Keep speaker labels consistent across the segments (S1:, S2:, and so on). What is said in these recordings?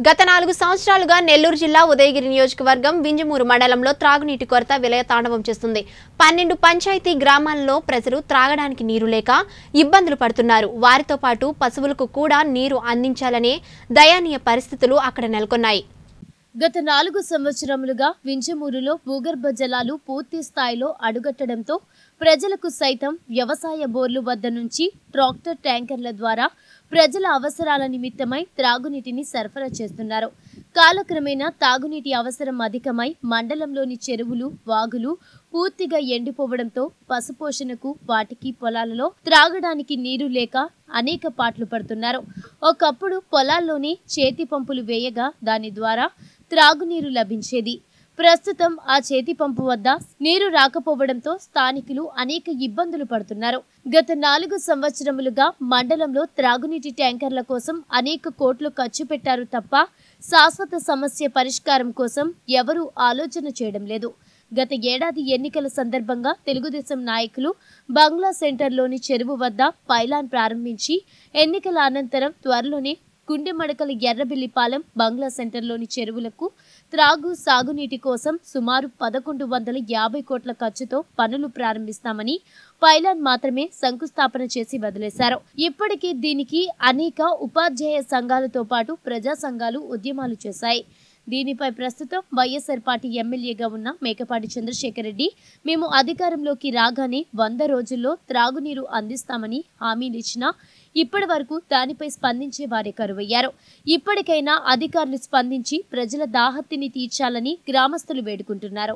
S1: గత నాలుగు సంవత్సరాలుగా నెల్లూరు జిల్లా ఉదయగిరి నియోజకవర్గం వింజమూరు మండలంలో త్రాగునీటి కొరత విలయతాండవం చేస్తుంది పన్నెండు పంచాయతీ గ్రామాల్లో ప్రజలు త్రాగడానికి నీరు లేక ఇబ్బందులు పడుతున్నారు వారితో పాటు పశువులకు కూడా నీరు అందించాలనే దయానీయ పరిస్థితులు అక్కడ నెలకొన్నాయి
S2: గత నాలుగు సంవత్సరములుగా వింజమూరులో భూగర్భ జలాలు పూర్తి స్థాయిలో అడుగట్టడంతో ప్రజలకు సైతం వ్యవసాయ బోర్లు వద్ద నుంచి ట్రాక్టర్ ట్యాంకర్ల ద్వారా ప్రజల అవసరాల నిమిత్తమై త్రాగునీటిని సరఫరా చేస్తున్నారు కాలక్రమేణా తాగునీటి అవసరం అధికమై మండలంలోని చెరువులు వాగులు పూర్తిగా ఎండిపోవడంతో పశుపోషణకు వాటికి పొలాలలో త్రాగడానికి నీరు లేక అనేక పాట్లు పడుతున్నారు ఒకప్పుడు పొలాల్లోనే చేతి పంపులు వేయగా దాని ద్వారా త్రాగునీరు లభించేది ప్రస్తుతం ఆ చేతి పంపు వద్ద నీరు రాకపోవడంతో స్థానికులు అనేక ఇబ్బందులు పడుతున్నారు గత నాలుగు సంవత్సరములుగా మండలంలో త్రాగునీటి ట్యాంకర్ల కోసం అనేక కోట్లు ఖర్చు పెట్టారు తప్ప శాశ్వత సమస్య పరిష్కారం కోసం ఎవరూ ఆలోచన చేయడం లేదు గత ఏడాది ఎన్నికల సందర్భంగా తెలుగుదేశం నాయకులు బంగ్లా సెంటర్లోని చెరువు వద్ద పైలాన్ ప్రారంభించి ఎన్నికల అనంతరం త్వరలోనే గుండెమడకల ఎర్రబిల్లిపాలెం బంగ్లా సెంటర్లోని చెరువులకు త్రాగు సాగునీటి కోసం సుమారు పదకొండు వందల యాభై కోట్ల ఖర్చుతో పనులు ప్రారంభిస్తామని పైలాన్ మాత్రమే శంకుస్థాపన చేసి వదిలేశారు ఇప్పటికీ దీనికి అనేక ఉపాధ్యాయ సంఘాలతో పాటు ప్రజా సంఘాలు ఉద్యమాలు చేశాయి దీనిపై ప్రస్తుతం వైఎస్ఆర్ పార్టీ ఎమ్మెల్యేగా ఉన్న మేకపాటి చంద్రశేఖర్ రెడ్డి మేము అధికారంలోకి రాగానే వంద రోజుల్లో త్రాగునీరు అందిస్తామని హామీలిచ్చినా ఇప్పటి వరకు దానిపై స్పందించే వారే కరువయ్యారు ఇప్పటికైనా అధికారులు స్పందించి ప్రజల దాహత్తిని తీర్చాలని గ్రామస్తులు వేడుకుంటున్నారు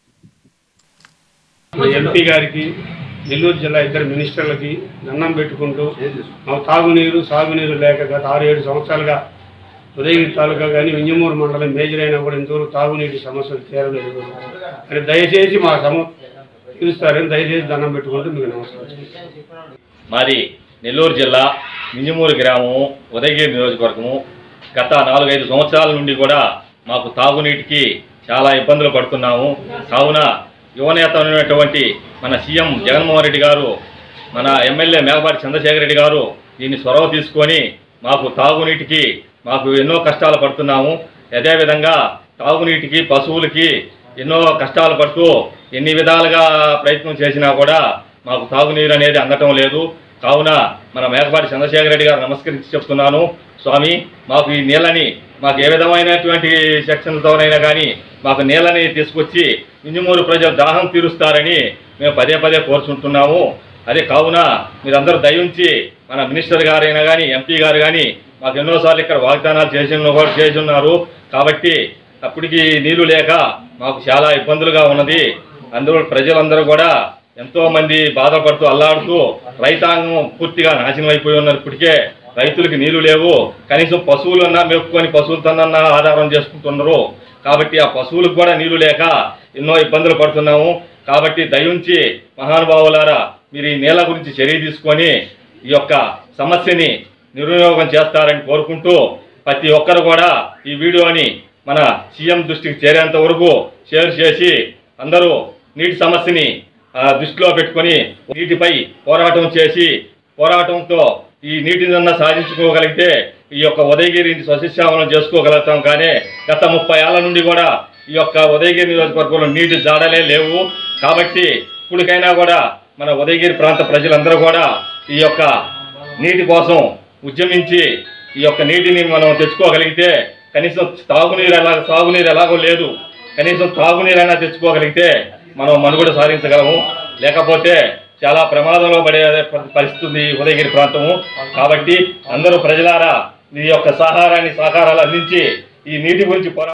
S3: ఎంపీ గారికి నెల్లూరు జిల్లా ఇద్దరు మినిస్టర్లకి దండం పెట్టుకుంటూ మాకు తాగునీరు సాగునీరు లేక గత ఆరు ఏడు సంవత్సరాలుగా ఉదయగిరి తాలూకా కానీ వింజమూరు మండలం మేజర్ అయినా కూడా ఇంతవరకు తాగునీటి సమస్యలు తీరలేదు అని దయచేసి మా సమ తీరుస్తారని దయచేసి దండం పెట్టుకుంటూ మీకు నమస్కారం
S4: మాది నెల్లూరు జిల్లా మింజమూరు గ్రామము ఉదయగిరి నియోజకవర్గము గత నాలుగైదు సంవత్సరాల నుండి కూడా మాకు తాగునీటికి చాలా ఇబ్బందులు పడుతున్నాము కావున యువనేత అయినటువంటి మన సీఎం జగన్మోహన్ రెడ్డి గారు మన ఎమ్మెల్యే మేకపాటి చంద్రశేఖర్ రెడ్డి గారు దీన్ని చొరవ తీసుకొని మాకు తాగునీటికి మాకు ఎన్నో కష్టాలు పడుతున్నాము అదేవిధంగా తాగునీటికి పశువులకి ఎన్నో కష్టాలు పడుతూ ఎన్ని విధాలుగా ప్రయత్నం చేసినా కూడా మాకు తాగునీరు అనేది అందటం లేదు కావున మన మేకపాటి చంద్రశేఖర రెడ్డి గారు నమస్కరించి చెప్తున్నాను స్వామి మాకు ఈ నీళ్ళని మాకు ఏ విధమైనటువంటి సెక్షన్లతోనైనా కానీ మాకు నీళ్ళని తీసుకొచ్చి ఇంజమూరు ప్రజలు దాహం తీరుస్తారని మేము పదే పదే కోరుచుంటున్నాము అదే కావున మీరందరూ దయించి మన మినిస్టర్ గారైనా కానీ ఎంపీ గారు కానీ మాకు ఎన్నోసార్లు ఇక్కడ వాగ్దానాలు చేసి కూడా చేసి ఉన్నారు కాబట్టి అప్పటికి నీళ్లు లేక మాకు చాలా ఇబ్బందులుగా ఉన్నది అందులో ప్రజలందరూ కూడా ఎంతో మంది బాధపడుతూ అల్లాడుతూ రైతాంగం పూర్తిగా నాశనం అయిపోయి ఉన్నారు ఇప్పటికే రైతులకి నీళ్లు లేవు కనీసం పశువులన్నా మేపుకొని పశువులతోనన్నా ఆధారం చేసుకుంటున్నారు కాబట్టి ఆ పశువులకు కూడా నీళ్లు లేక ఎన్నో ఇబ్బందులు పడుతున్నాము కాబట్టి దయించి మహానుభావులారా మీరు ఈ నీళ్ళ గురించి చర్య తీసుకొని ఈ యొక్క సమస్యని నిర్వినియోగం చేస్తారని కోరుకుంటూ ప్రతి ఒక్కరు కూడా ఈ వీడియోని మన సీఎం దృష్టికి చేరేంత వరకు షేర్ చేసి అందరూ నీటి సమస్యని ఆ, దృష్టిలో పెట్టుకొని నీటిపై పోరాటం చేసి పోరాటంతో ఈ నీటినన్నా సాధించుకోగలిగితే ఈ యొక్క ఉదయగిరిని సస్యశ్యామలం చేసుకోగలుగుతాం కానీ గత ముప్పై ఏళ్ల నుండి కూడా ఈ యొక్క ఉదయగిరి నియోజకవర్గంలో నీటి జాడలే లేవు కాబట్టి ఇప్పటికైనా కూడా మన ఉదయగిరి ప్రాంత ప్రజలందరూ కూడా ఈ యొక్క నీటి కోసం ఉద్యమించి ఈ యొక్క నీటిని మనం తెచ్చుకోగలిగితే కనీసం తాగునీరు ఎలా సాగునీరు ఎలాగో లేదు కనీసం తాగునీరైనా తెచ్చుకోగలిగితే మనం మనుగడ సాధించగలము లేకపోతే చాలా ప్రమాదంలో పడే పరిస్థితి ఉంది ఈ ఉదయగిరి ప్రాంతము కాబట్టి అందరూ ప్రజలారా ఈ యొక్క సహారాన్ని సహకారాలు అందించి ఈ నీటి గురించి పోరా